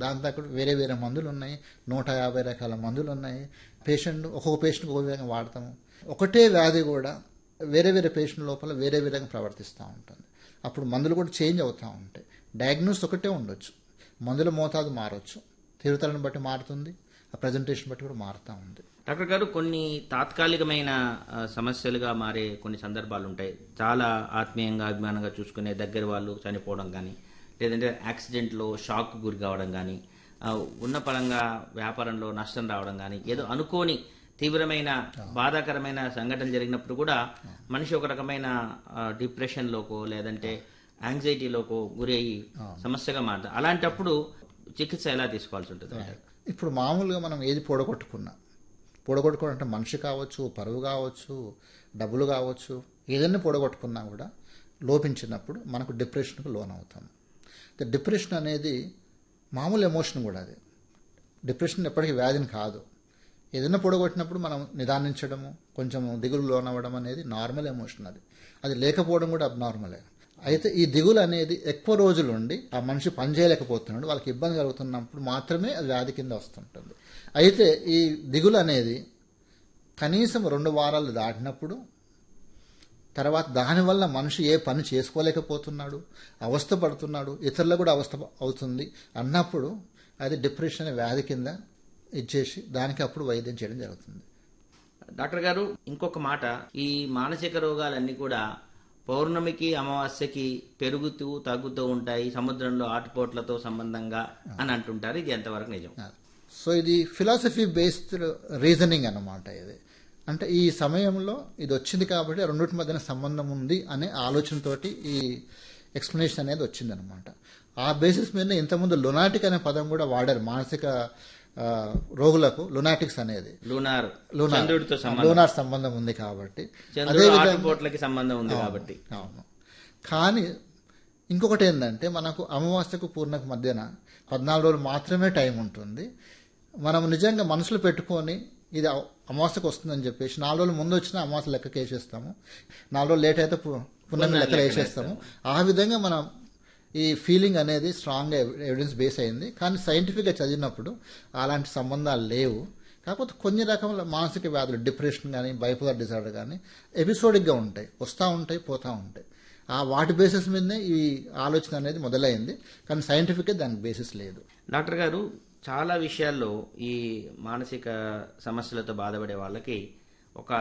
దాని తగ్గ వేరే వేరే మందులు ఉన్నాయి నూట యాభై రకాల మందులు ఉన్నాయి పేషెంట్ ఒక్కొక్క పేషెంట్ ఒక్కొక్క విధంగా వాడతాము ఒకటే వ్యాధి కూడా వేరే వేరే పేషెంట్ లోపల వేరే విధంగా ప్రవర్తిస్తూ ఉంటుంది అప్పుడు మందులు కూడా చేంజ్ అవుతూ ఉంటాయి డయాగ్నోస్ ఒకటే ఉండొచ్చు మందుల మోతాదు మారొచ్చు తీవ్రతలను బట్టి మారుతుంది ఆ ప్రజెంటేషన్ బట్టి కూడా మారుతూ ఉంది డాక్టర్ గారు కొన్ని తాత్కాలికమైన ఆ, సమస్యలుగా మారే కొన్ని సందర్భాలు ఉంటాయి చాలా ఆత్మీయంగా అభిమానంగా చూసుకునే దగ్గర వాళ్ళు చనిపోవడం కానీ లేదంటే యాక్సిడెంట్లో షాక్ గురి కావడం కానీ ఆ, ఉన్న పరంగా వ్యాపారంలో నష్టం రావడం కానీ ఏదో అనుకోని తీవ్రమైన బాధాకరమైన సంఘటన జరిగినప్పుడు కూడా మనిషి ఒక రకమైన ఆ, డిప్రెషన్లోకో లేదంటే యాంగ్జైటీలోకో గురి అయ్యి సమస్యగా మారుతుంది అలాంటప్పుడు చికిత్స ఎలా తీసుకోవాల్సి ఉంటుంది ఇప్పుడు మామూలుగా మనం ఏది పొడగొట్టుకున్నా పొడగొట్టుకోవడం అంటే మనిషి కావచ్చు పరువు కావచ్చు డబ్బులు కావచ్చు ఏదైనా పొడగొట్టుకున్నా కూడా లోపించినప్పుడు మనకు డిప్రెషన్కు లోన్ అవుతాం అయితే డిప్రెషన్ అనేది మామూలు ఎమోషన్ కూడా అది డిప్రెషన్ ఎప్పటికీ వ్యాధిని కాదు ఏదైనా పొడగొట్టినప్పుడు మనం నిదానించడము కొంచెం దిగులు లోనవ్వడం అనేది నార్మల్ ఎమోషన్ అది అది లేకపోవడం కూడా అబ్నార్మలే అయితే ఈ దిగులు అనేది ఎక్కువ రోజులు ఉండి ఆ మనిషి పని చేయలేకపోతున్నాడు వాళ్ళకి ఇబ్బంది కలుగుతున్నప్పుడు మాత్రమే అది వ్యాధి కింద వస్తుంటుంది అయితే ఈ దిగులు అనేది కనీసం రెండు వారాలు దాటినప్పుడు తర్వాత దానివల్ల మనిషి ఏ పని చేసుకోలేకపోతున్నాడు అవస్థ పడుతున్నాడు ఇతరులకు కూడా అవస్థ అవుతుంది అన్నప్పుడు అది డిప్రెషన్ అనే వ్యాధి కింద ఇచ్చేసి దానికి అప్పుడు వైద్యం చేయడం జరుగుతుంది డాక్టర్ గారు ఇంకొక మాట ఈ మానసిక రోగాలన్నీ కూడా పౌర్ణమికి అమావాస్యకి పెరుగుతూ తగ్గుతూ ఉంటాయి సముద్రంలో ఆటుపోట్లతో సంబంధంగా అని అంటుంటారు ఇది ఎంతవరకు నిజం సో ఇది ఫిలాసఫీ బేస్డ్ రీజనింగ్ అన్నమాట ఇది అంటే ఈ సమయంలో ఇది వచ్చింది కాబట్టి ఆ రెండింటి మధ్యన సంబంధం ఉంది అనే ఆలోచనతోటి ఈ ఎక్స్ప్లెనేషన్ అనేది వచ్చిందనమాట ఆ బేసిస్ మీద ఇంతకుముందు లునాటిక్ అనే పదం కూడా వాడారు మానసిక ఆ, రోగులకు లునాటిక్స్ అనేది లూనార్ లూనార్ చంద్రుడితో సంబంధం లూనార్ సంబంధం ఉంది కాబట్టి చంద్రుడు ఆటుపోట్లకి సంబంధం ఉంది కాబట్టి అవును కానీ ఇంకొకటి ఏంటంటే మనకు అమావాస్యకు పూర్ణకు మధ్యన పద్నాలుగు రోజులు మాత్రమే టైం ఉంటుంది మనం నిజంగా మనసులో పెట్టుకొని ఇది అవ- అమావాస్యకు వస్తుందని చెప్పేసి నాలుగు రోజులు ముందు వచ్చిన అమావాస్య లెక్కకి వేసేస్తాము నాలుగు రోజులు లేట్ అయితే పు- పున్నమి లెక్కలు వేసేస్తాము ఆ విధంగా మనం ఈ ఫీలింగ్ అనేది స్ట్రాంగ్ ఎవిడెన్స్ బేస్ అయింది కానీ సైంటిఫిక్గా చదివినప్పుడు అలాంటి సంబంధాలు లేవు కాకపోతే కొన్ని రకముల మానసిక వ్యాధులు డిప్రెషన్ కానీ బైపోలర్ డిజార్డర్ కానీ ఎపిసోడిక్గా ఉంటాయి వస్తూ ఉంటాయి పోతూ ఉంటాయి ఆ వాటి బేసిస్ మీదనే ఈ ఆలోచన అనేది మొదలైంది కానీ సైంటిఫిక్గా దానికి బేసిస్ లేదు డాక్టర్ గారు చాలా విషయాల్లో ఈ మానసిక సమస్యలతో బాధపడే వాళ్ళకి ఒక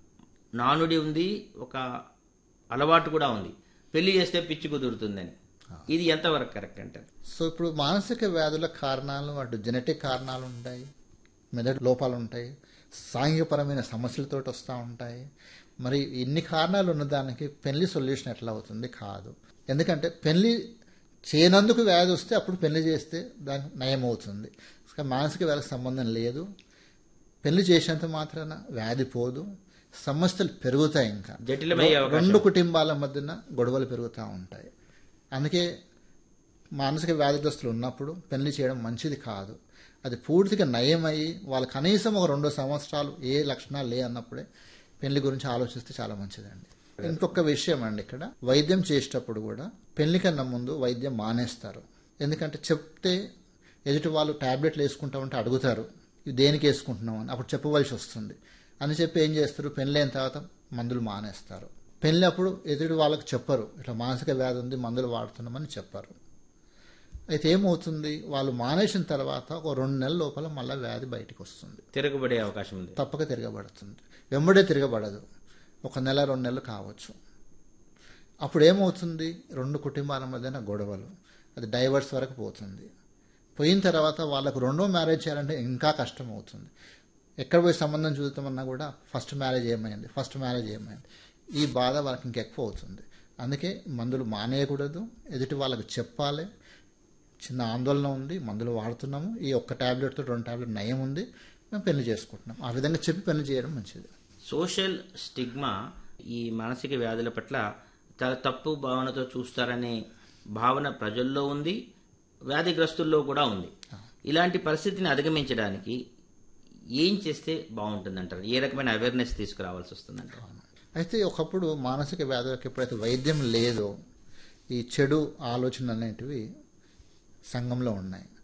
నానుడి ఉంది ఒక అలవాటు కూడా ఉంది పెళ్లి చేస్తే పిచ్చి కుదురుతుందని ఇది ఎంతవరకు కరెక్ట్ అంటారు సో ఇప్పుడు మానసిక వ్యాధుల కారణాలు అటు జెనెటిక్ కారణాలు ఉంటాయి మెదడు లోపాలు ఉంటాయి సాంఘికపరమైన సమస్యలతో వస్తూ ఉంటాయి మరి ఇన్ని కారణాలు ఉన్నదానికి పెళ్లి సొల్యూషన్ ఎట్లా అవుతుంది కాదు ఎందుకంటే పెళ్లి చేయనందుకు వ్యాధి వస్తే అప్పుడు పెళ్లి చేస్తే దానికి నయం అవుతుంది కానీ మానసిక వ్యాధికి సంబంధం లేదు పెళ్లి చేసేంత మాత్రాన వ్యాధి పోదు సమస్యలు పెరుగుతాయి ఇంకా జటిలమయ్యే అవకాశం రెండు కుటుంబాల మధ్యన గొడవలు పెరుగుతూ ఉంటాయి అందుకే మానసిక వ్యాధిగ్రస్తులు ఉన్నప్పుడు పెళ్లి చేయడం మంచిది కాదు అది పూర్తిగా నయమయ్యి వాళ్ళు కనీసం ఒక రెండు సంవత్సరాలు ఏ లక్షణాలు లే అన్నప్పుడే పెళ్లి గురించి ఆలోచిస్తే చాలా మంచిదండి ఇంకొక విషయం అండి ఇక్కడ వైద్యం చేసేటప్పుడు కూడా పెళ్లి కన్నా ముందు వైద్యం మానేస్తారు ఎందుకంటే చెప్తే ఎదుటి వాళ్ళు టాబ్లెట్లు వేసుకుంటా ఉంటే అడుగుతారు ఇది దేనికి వేసుకుంటున్నాం అని అప్పుడు చెప్పవలసి వస్తుంది అని చెప్పి ఏం చేస్తారు పెళ్ళి అయిన తర్వాత మందులు మానేస్తారు పెళ్ళి అప్పుడు ఎదుటి వాళ్ళకి చెప్పరు ఇట్లా మానసిక వ్యాధి ఉంది మందులు వాడుతున్నామని చెప్పరు అయితే ఏమవుతుంది వాళ్ళు మానేసిన తర్వాత ఒక రెండు నెలల లోపల మళ్ళీ వ్యాధి బయటికి వస్తుంది తిరగబడే అవకాశం ఉంది తప్పక తిరగబడుతుంది వెంబడే తిరగబడదు ఒక నెల రెండు నెలలు కావచ్చు అప్పుడు ఏమవుతుంది రెండు కుటుంబాల మధ్యన గొడవలు అది డైవర్స్ వరకు పోతుంది పోయిన తర్వాత వాళ్ళకు రెండో మ్యారేజ్ చేయాలంటే ఇంకా కష్టం అవుతుంది ఎక్కడ పోయి సంబంధం చూద్దామన్నా కూడా ఫస్ట్ మ్యారేజ్ ఏమైంది ఫస్ట్ మ్యారేజ్ ఏమైంది ఈ బాధ వాళ్ళకి ఇంకెక్కువ అవుతుంది అందుకే మందులు మానేయకూడదు ఎదుటి వాళ్ళకి చెప్పాలి చిన్న ఆందోళన ఉంది మందులు వాడుతున్నాము ఈ ఒక్క టాబ్లెట్తో రెండు టాబ్లెట్ నయం ఉంది మేము పెళ్లి చేసుకుంటున్నాం ఆ విధంగా చెప్పి పెళ్లి చేయడం మంచిది సోషల్ స్టిగ్మా ఈ మానసిక వ్యాధుల పట్ల చాలా తప్పు భావనతో చూస్తారనే భావన ప్రజల్లో ఉంది వ్యాధిగ్రస్తుల్లో కూడా ఉంది ఇలాంటి పరిస్థితిని అధిగమించడానికి ఏం చేస్తే బాగుంటుందంటారు ఏ రకమైన అవేర్నెస్ తీసుకురావాల్సి వస్తుందంటారు అయితే ఒకప్పుడు మానసిక వ్యాధులకు ఎప్పుడైతే వైద్యం లేదో ఈ చెడు ఆలోచనలు అనేటివి సంఘంలో ఉన్నాయి